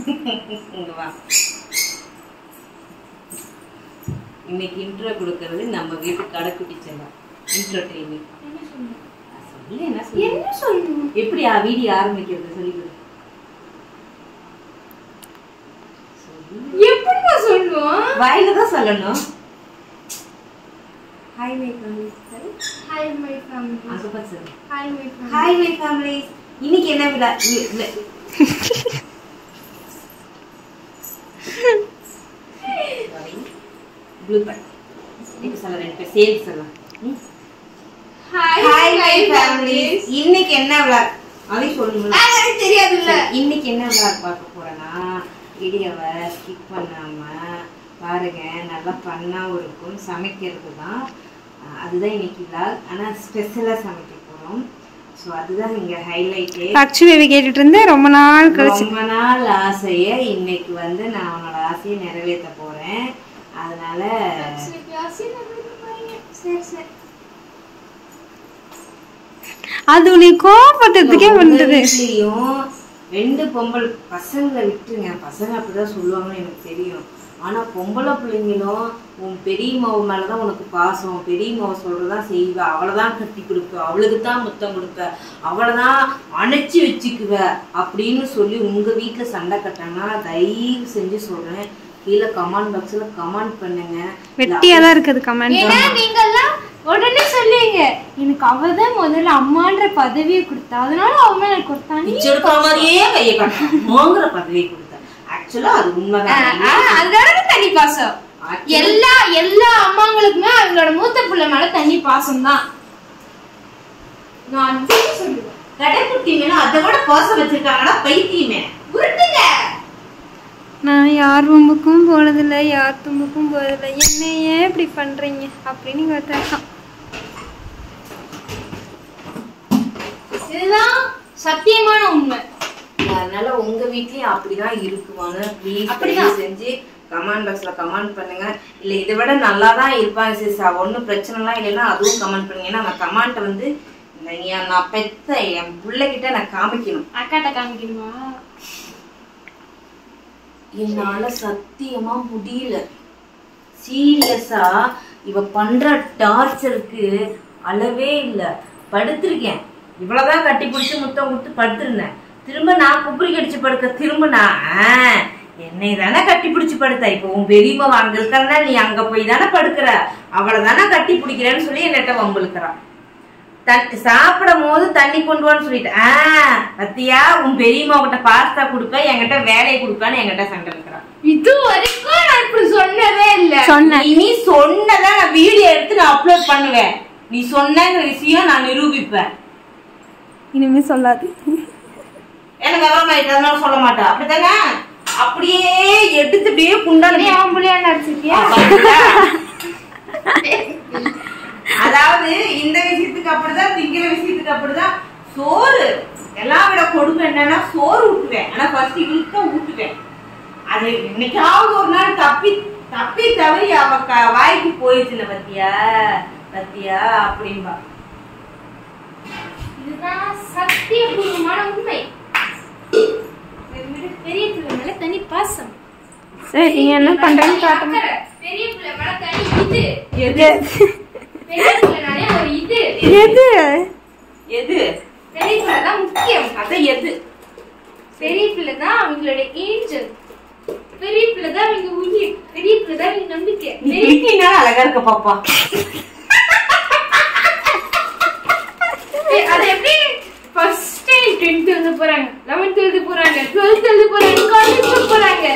இங்க வா இன்னைக்கு இன்ட்ரோ கொடுக்கறது நம்ம வீட்டு கடைக்குட்டி செல்லம் இன்ட்ரோ ட்ரைனிங் சொல்லு என்ன சொல்லு என்ன சொல்லணும் எப்படி ஆ வீடியோ ஆரம்பிக்கிறது சொல்லி கொடு சொல்லு. எப்படிமா சொல்லுவோம் வாயில தான் சொல்லணும் hi my family hi my family அங்க பார்த்து சொல்லு hi my family hi my family இன்னைக்கு என்ன விழா இ- இல்ல. Sorry. Blooper. இப்ப சொல்ல ரெண்டு பேர் சேர்ந்து சொல்லலாம் ம்? ஹாய் மை ஃபேமிலி இன்னைக்கு என்ன விழா அதையும் சொல்லணும்ல எனக்கு தெரியாதுல்ல இன்னைக்கு என்ன விழாக் பார்க்க போறேன்னா வீடியோவை ஸ்கிப் பண்ணாம பாருங்க நல்லா பண்ணாவும் இருக்கும் சமைக்கிறது தான் அஹ் அதுதான் இன்னைக்கு விழாக் ஆனா ஸ்பெஷலா சமைக்க போறோம் ஸோ அதுதான் இங்க ஹைலைட்டே அக்ஷு பேபி கேட்டுட்டு இருந்தேன் ரொம்ப நாள் கழிச்சு ரொம்ப நாள் ஆசைய இன்னைக்கு வந்து நான் அவனோட ஆசையை நிறைவேற்ற போறேன் அதனால சரி சரி அது உன்னை கோபப்படுறதுக்கே உங்க வந்தது வீட்லயும் ரெண்டு பொம்பளை பசங்களை விட்டுருங்க பசங்க அப்படிதான் சொல்லுவாங்கன்னு எனக்கு தெரியும் ஆனா பொம்பளை பிள்ளைங்களும் உன் பெரியம்மாவு மேலதான் உனக்கு பாசம் பெரியம்மாவை சொல்றதான் செய்வ அவளைதான் கட்டி கொடுப்ப அவளுக்கு தான் முத்தம் கொடுப்ப அவளைதான் அணைச்சி வச்சுக்குவ அப்படின்னு சொல்லி உங்க வீட்டுல சண்டை கட்டாங்கன்னா தயவு செஞ்சு சொல்றேன் கீழே கமெண்ட் பாக்ஸ்ல கமெண்ட் பண்ணுங்க வெட்டியா தான் இருக்குது கமெண்ட் ஏன்னா நீங்கெல்லாம் உடனே சொல்லுவீங்க எனக்கு அவ தான் முதல்ல அம்மான்ற பதவியை கொடுத்தா அதனால அவ மேல எனக்கு ஒரு தனி பிச்சை எடுக்கிற மாதிரியே கையை காட்டுறோங்கிற பதவியை கொடுத்தேன் ஆக்சுவலா அது உண்மைதான் அதனால தனி பாசம் எல்லா எல்லா அம்மாங்களுக்குமே அவங்களோட மூத்த பிள்ளை மேல தனி பாசம் தான் நான் உண்மையை சொல்லுவேன் கடைக்குட்டி மேல அதை விட பாசம் வச்சிருக்காங்கடா பைத்தியமே உருட்டுங்க நான் யார் தும்புக்கும் போனதில்லை யார் தும்புக்கும் போனதில்லை என்ன ஏன் இப்படி பண்றீங்க அப்படின்னு இங்க ஒருத்தன் இருக்கான். இதுதான் சத்தியமான உண்மை அதனால உங்க வீட்லயும் அப்படிதான் இருக்குமான்னு ப்ளீஸ் அப்படிதான். செஞ்சு கமெண்ட் பாக்ஸ்ல கமெண்ட் பண்ணுங்க இல்ல இதை விட நல்லா தான் இருப்பாங்க சிஸ் ஒன்றும் பிரச்சனை எல்லாம் இல்லைன்னா அதுவும் கமெண்ட் பண்ணுங்க ஏன்னா அந்த கமெண்ட் வந்து இந்த என் நான் பெத்த என் பிள்ளைகிட்ட நான் காமிக்கணும் அக்காட்ட காமிக்கணுமா என்னால சத்தியமா முடியல சீரியஸா இவ பண்ற டார்ச்சருக்கு அளவே இல்ல படுத்திருக்கேன் இவ்வளவுதான் கட்டி பிடிச்சு முத்தம் கொடுத்து படுத்திருந்தேன் திரும்ப நான் குப்புரி கடிச்சு படுக்க திரும்ப நான் ஆ, என்னை தானே கட்டி பிடிச்சு படுத்த இப்போ உன் பெரியம்மா அங்க இருக்கிறனா நீ அங்க போய் தானே படுக்கிற அவளை தானே கட்டி பிடிக்கிறேன்னு சொல்லி என்னட்ட வம்பிழுக்கிறான் தண்ணி சாப்பிடும் போது தண்ணி கொண்டு வான்னு சொல்லிட்டு ஆ பத்தியா உன் பெரியம்மா கிட்ட பாஸ்தா கொடுப்ப என்கிட்ட வேலையை கொடுப்பான்னு என்கிட்ட சண்டை இருக்கிறான் இது வரைக்கும் நான் இப்படி சொன்னதே இல்ல சொன்னேன் நீ சொன்னதா நான் வீடியோ எடுத்து நான் அப்லோட் பண்ணுவேன் நீ சொன்னங்கிற விஷயம் நான் நிரூபிப்பேன் இனிமே சொல்லாது எனக்கு விவரமாயிட்டு அதனால சொல்ல மாட்டேன் அப்படித்தானே அப்படியே எடுத்து அப்படியே நீ குண்டான அவன் புள்ளியா நடிச்சிருக்கியா அதாவது இந்த விஷயத்துக்கு அப்படிதான் திங்கிற விஷயத்துக்கு அப்படிதான் சோறு எல்லாம் விட கொடுமை என்னன்னா சோறு ஊட்டுவேன் ஆனா ஃபர்ஸ்ட் இவளுக்கு தான் ஊட்டுவேன் அது என்னைக்காவது ஒரு நாள் தப்பி தப்பி தவறி அவ க- வாய்க்கு போயிடுச்சுல பத்தியா பத்தியா அப்படின்பா இதுதான் சத்தியபூர்வமான உண்மை பெரிய பிள்ளை மேல தனி பாசம் சரி நீங்க என்ன பண்றேன்னு காட்டுங்க அக்கறை. பெரிய பிள்ளை மேல தனி இது எது பெரிய பிள்ளைனாலே ஒரு இது எது எது பெரிய பிள்ளை தான் முக்கியம் அதான் எது பெரிய பிள்ளை தான் அவங்களோட ஏஞ்சல் பெரிய பிள்ளை தான் அவங்க உயிர் பெரிய பிள்ளை தான் அவங்க நம்பிக்கை நீ பெரிய பிரிட்டினால அழகா இருக்க பாப்பா ஏய், அது எப்படி ஃபர்ஸ்ட் டைம் டென்த் எழுத போறாங்க லெவன்த் எழுத போறாங்க டுவெல்த் எழுத போறாங்க காலேஜ் போறாங்க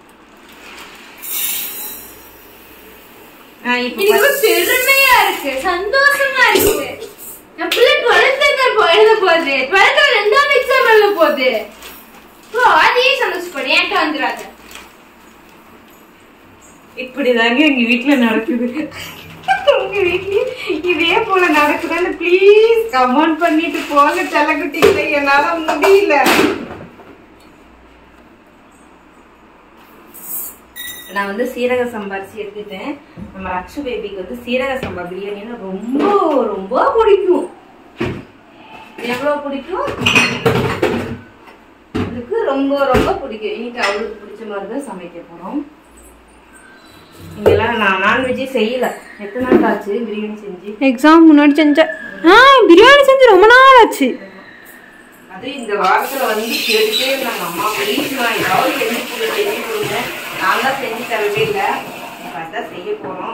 நான் இப்ப எனக்கு ரொம்ப பெருமையா இருக்கு சந்தோஷமா இருக்கு என் பிள்ளை டுவெல்த் எழுத போகுது டுவெல்த் ரெண்டாவது எக்ஸாம் எழுத போகுது ஸோ அதையே சந்தோஷப்படு என்கிட்ட வந்துடாத இப்படிதாங்க எங்க வீட்ல நடக்குது உங்க வீட்லயும் இதே போல நடக்குதான்னு ப்ளீஸ் கமெண்ட் பண்ணிட்டு போங்க செல்லக்குட்டிகளை என்னால முடியல நான் வந்து சீரக சம்பாரிச்சு எடுத்துட்டேன் நம்ம ரக்ஷு பேபிக்கு வந்து சீரக சம்பா பிரியாணின்னா ரொம்ப ரொம்ப பிடிக்கும் எவ்வளவு பிடிக்கும் இதுக்கு ரொம்ப ரொம்ப ரொம்ப பிடிக்கும் இன்னைக்கு அவளுக்கு பிடிச்ச மாதிரி தான் சமைக்க போறோம் இங்கெல்லாம் நான் நான்வெஜ்ஜே செய்யல எத்தனை நாள் ஆச்சு பிரியாணி செஞ்சு எக்ஸாம் முன்னாடி செஞ்சேன் ஆ பிரியாணி செஞ்சு ரொம்ப நாள் ஆச்சு அது இந்த வாரத்துல வந்து கேட்டுட்டே இருந்தாங்க அம்மா ப்ளீஸ்மா ஏதாவது செஞ்சு கொடுங்க செஞ்சு கொடுங்க நான் தான் செஞ்சு தரவே இல்லை இப்போ அதான் செய்ய போறோம்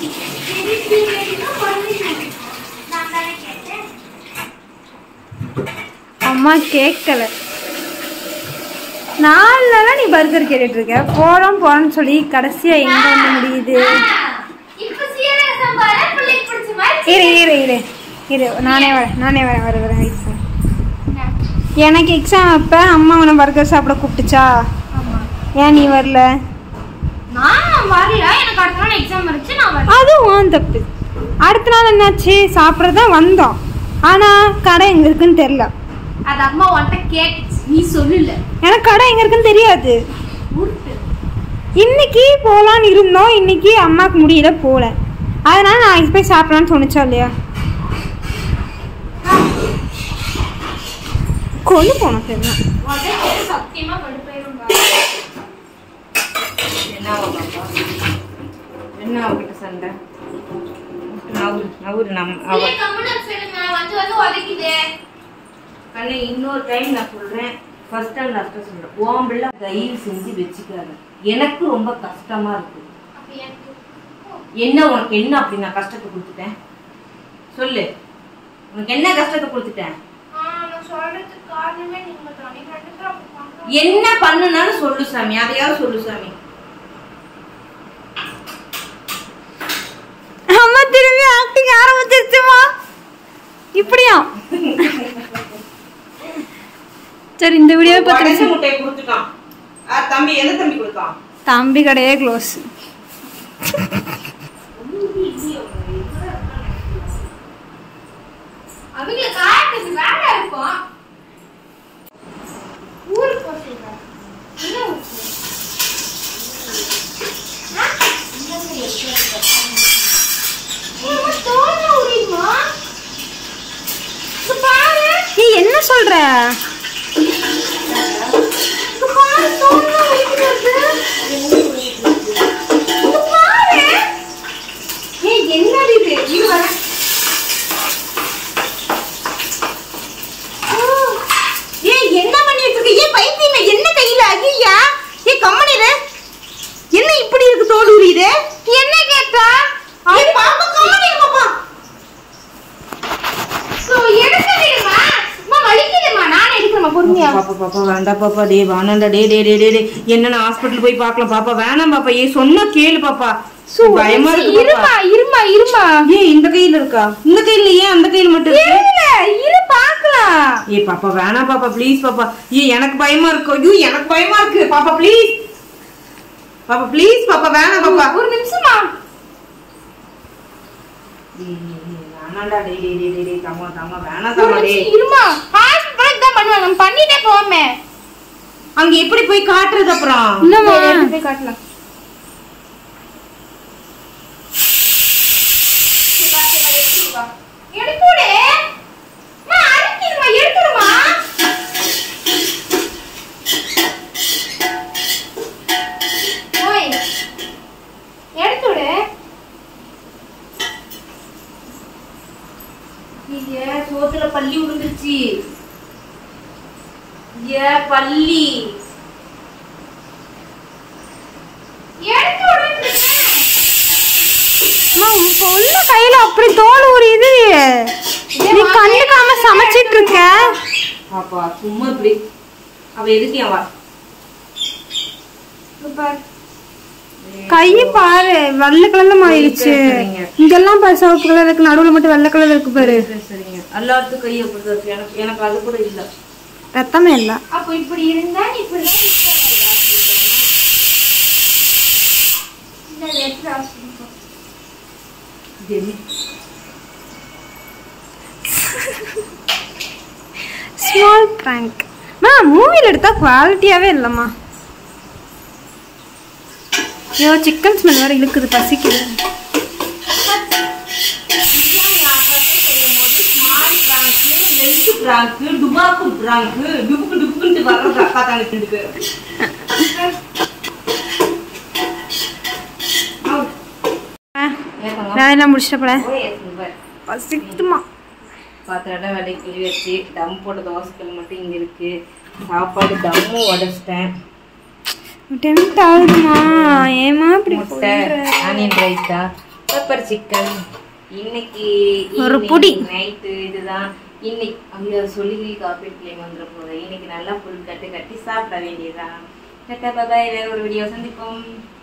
அம்மா கேட்கல நாலு நாளா நீ பர்கர் கேட்டுட்டு இருக்க போறோம் போறோம்னு சொல்லி கடைசியா எங்க வந்து முடியுது இப்ப சீரக சம்பார பிள்ளைக்கு பிடிச்ச மாதிரி இரு இரு இரு இரு நானே வரேன் நானே வரேன் வர வரேன் wait பண்ணு. எனக்கு எக்ஸாம் அப்ப அம்மா உன்னை பர்கர் சாப்பிட கூப்பிட்டுச்சா ஏன் நீ வரல நான் வரல எனக்கு அடுத்த நாள் எக்ஸாம் இருந்துச்சு நான் வரல அது உன் தப்பு அடுத்த நாள் என்னாச்சு சாப்பிட தான் வந்தோம் ஆனா கடை எங்க இருக்குன்னு தெரியல அது அம்மா உன்கிட்ட கேட்டுச்சு நீ சொல்லல எனக்கு கடை எங்க இருக்குன்னு தெரியாது உருட்டு இன்னைக்கு போகலான்னு இருந்தோம் இன்னைக்கு அம்மாவுக்கு முடியல போகல அதனால நான் போய் சாப்பிடலான்னு தோணுச்சா இல்லையா கொண்டு போனோம் சரிதான் உடனே சத்தியமா கடுப்பாயிரும் என்ன ஆகும் பாப்பா என்ன அவகிட்ட சண்டை நவுரு நவுரு நம் அவ கம்முன்னு சொல்லுங்க வந்து வந்து உதைக்குது கண்ணு இன்னொரு டைம் நான் சொல்றேன் ஃபர்ஸ்ட் அண்ட் லாஸ்ட்டாக சொல்றேன் உன் பிள்ளை தயவு செஞ்சு வச்சுக்காத எனக்கு ரொம்ப கஷ்டமா இருக்கு அப்ப எனக்கு என்ன உனக்கு என்ன அப்படி நான் கஷ்டத்தை கொடுத்துட்டேன் சொல்லு உனக்கு என்ன கஷ்டத்தை கொடுத்துட்டேன் ஆ, நான் சொல்றதுக்கு காரணமே நீங்க தான் நீங்க ரெண்டு பேரும் அப்படி பண்றீங்க. என்ன பண்ணுனாலும் சொல்லு சாமி அதையாவது சொல்லு சாமி அம்மா திரும்பி ஆக்டிங் ஆரம்பிச்சிருச்சுமா இப்படியா சரி இந்த வீடியோ பத்தி உடனே முட்டையை கொடுத்துட்டான் ஆ, தம்பி எந்த தம்பி கொடுத்தான் தம்பி கடையே க்ளோஸ் அவங்கள காட்டுறது வேலை இருக்கும் ஊருக்கு போக சொல்றாங்க. எங்க ஊருக்கு? ஆ? ஏம்மா, தோல்ல உரியுமா? இங்க பாரு. நீ என்ன சொல்ற இங்க பாரு, தோல்ல உரிக்கிறது. இங்க பாரு. ஏய், என்னது இது? இரு வரேன். ஏய் என்ன பண்ணி வச்சிருக்க ஏன் பைத்தியமே என்ன கையில ஐயா ஏய் கம்மனிரு என்ன இப்படி இருக்கு தோல் உரியுது என்ன கேட்டா ஏய் பாப்பா கம்மனிரு பாப்பா சோ எடுக்க வேணுமா அம்மா வலிக்குதுமா நான் எடுக்கிறேம்மா பொறுமையா பாப்பா பாப்பா வேண்டாம் பாப்பா டே வேணாண்டா டே டே டே டே டே என்ன நான் ஹாஸ்பிட்டல் போய் பார்க்கலாம் பாப்பா வேணாம் பாப்பா ஏய் சொன்னா கேளு பாப்பா பயமா இருக்கு இருமா பாப்பா இருமா இருமா ஏய் இந்த கையில இருக்கா இந்த கையில ஏன் அந்த கையில மட்டும் இருக்கு இல்ல இரு பாக்கலாம் ஏய் பாப்பா வேணாம் பாப்பா ப்ளீஸ் பாப்பா ஏய் எனக்கு பயமா இருக்கு ஐயோ எனக்கு பயமா இருக்கு பாப்பா ப்ளீஸ் பாப்பா ப்ளீஸ் பாப்பா வேணாம் பாப்பா ஒரு நிமிஷமா ஏய், ஏய், ஏய், வேணாம்டா டேய் டேய் டேய், டேய் டேய் தம்மா தம்மா வேணாம் ஒரு தம்மா டேய் நிமிஷம் இருமா ஹாஸ்பிட்டல் தான் பண்ணுவாங்க நம்ம பண்ணிட்டே போவோமே அங்க எப்படி போய் காட்டுறது அப்புறம் இல்லம்மா எடுத்து போய் காட்டலாம் எடுத்துடு அம்மா, அடிக்கிதும்மா, எடுத்துடுமா. ஓய், எடுத்துடு. ஏ சோத்துல பள்ளி விழுந்துருச்சு ஏ பள்ளி எடுத்துடுன்றேன். அம்மா உன் பொண்ணு கையில அப்படி தோல் உரியுது நீ கண்டுக்காம சமைச்சிட்டு இருக்க பாப்பா சும்மா இப்படி அவ எதுக்கு அவ இங்க பாரு. கை பாரு வெள்ளை கலர்ல மாறிடுச்சு சரிங்க. இங்கெல்லாம் பாரு சிவப்பு கலர் இருக்கு நடுவுல மட்டும் வெள்ளை கலர் இருக்கு பாரு சரி, சரிங்க எல்லாத்துக்கும் கை அப்படிதான் இருக்கு எனக்கு எனக்கு அது கூட இல்ல ரத்தமே இல்ல அப்போ இப்படி இருந்தா நீ இப்படிதான் இருக்க. இந்த லெட்டர் ஹாஸ்பிட்டல் போ. இது என்ன? ஸ்மால் ப்ராங்க் மா மூவில எடுத்தா குவாலிட்டியாவே இல்லம்மா ஐயோ சிக்கன் ஸ்மெல் வேற இழுக்குது பசிக்குது பிராங்கு, லென்த் பிராங்கு, டுபாக்கு பிராங்கு, டுபுக்கு டுபுக்குன்ட்டு வர்றதா அக்கா தங்கச்சி ரெண்டு பேரும் ஏத்தங்க. வேலையெல்லாம் முடிச்சிட்ட போல போய் ஏத்துங்க பாரு. பசிக்குமா பாத்திரம் வேலை கிளி வச்சு தம் போட்ட தோசைகள் மட்டும் இங்க இருக்கு சாப்பாடு தம்மும் உடச்சிட்டேன் டென்த் ஆகுதுமா ஏமா இப்படி முட்டை ஆனியன் ரைத்தா பெப்பர் சிக்கன் இன்னைக்கு ஒரு புடி. நைட்டு இதுதான் இன்னைக்கு ஐயோ அது சொல்லி காப்பி பிள்ளைங்க வந்துட போகுது இன்னைக்கு நல்லா புல் கட்டு கட்டி சாப்பிட வேண்டியதுதான் கட்ட பாய் வேற ஒரு வீடியோ சந்திப்போம்